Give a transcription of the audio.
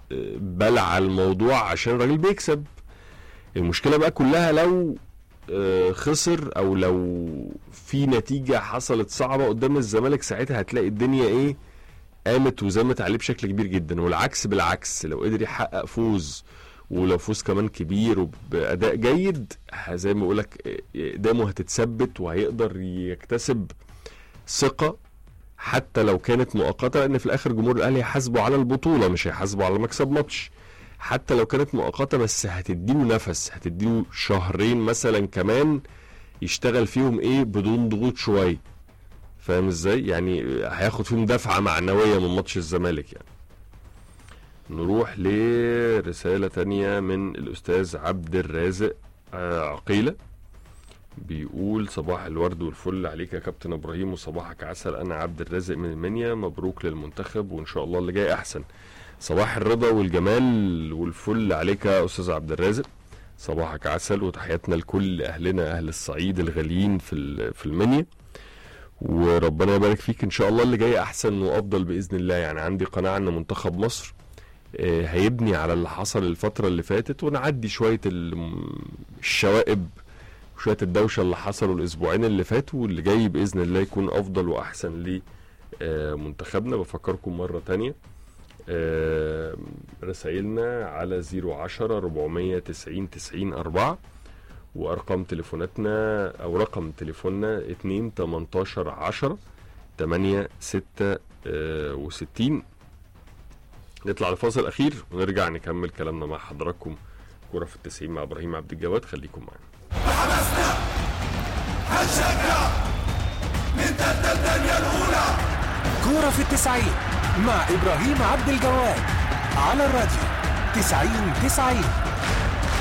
آه، بلع الموضوع عشان الراجل بيكسب المشكله بقى كلها لو آه، خسر او لو في نتيجه حصلت صعبه قدام الزمالك ساعتها هتلاقي الدنيا ايه قامت وزمت عليه بشكل كبير جدا والعكس بالعكس لو قدر يحقق فوز ولو فوز كمان كبير وباداء جيد ه- زي ما بقولك اقدامه هتتثبت وهيقدر يكتسب ثقه حتى لو كانت مؤقته لان في الاخر جمهور الاهلي هيحاسبه على البطوله مش هيحاسبه على مكسب ماتش حتى لو كانت مؤقته بس هتديله نفس هتديله شهرين مثلا كمان يشتغل فيهم ايه بدون ضغوط شويه فاهم ازاي يعني هياخد فيهم دفعه معنويه من ماتش الزمالك يعني نروح لرسالة تانية من الأستاذ عبد الرازق آه، عقيلة بيقول صباح الورد والفل عليك يا كابتن إبراهيم وصباحك عسل أنا عبد الرازق من المنيا مبروك للمنتخب وإن شاء الله اللي جاي أحسن صباح الرضا والجمال والفل عليك يا أستاذ عبد الرازق صباحك عسل وتحياتنا لكل أهلنا أهل الصعيد الغاليين في ال- في المنيا وربنا يبارك فيك إن شاء الله اللي جاي أحسن وأفضل بإذن الله يعني عندي قناعة إن منتخب مصر آه، هيبني على اللي حصل الفترة اللي فاتت ونعدي شوية ال- الشوائب وشوية الدوشة اللي حصلوا الأسبوعين اللي فاتوا واللي جاي بإذن الله يكون أفضل وأحسن لمنتخبنا بفكركم مرة تانية آه، رسائلنا على 010 490 90 4 وأرقام تليفوناتنا أو رقم تليفوننا 2 18 10 8 6 60 نطلع لفاصل اخير ونرجع نكمل كلامنا مع حضراتكم كرة في التسعين مع ابراهيم عبد الجواد خليكم معانا كورة في التسعين مع إبراهيم عبد الجواد على الراديو تسعين تسعين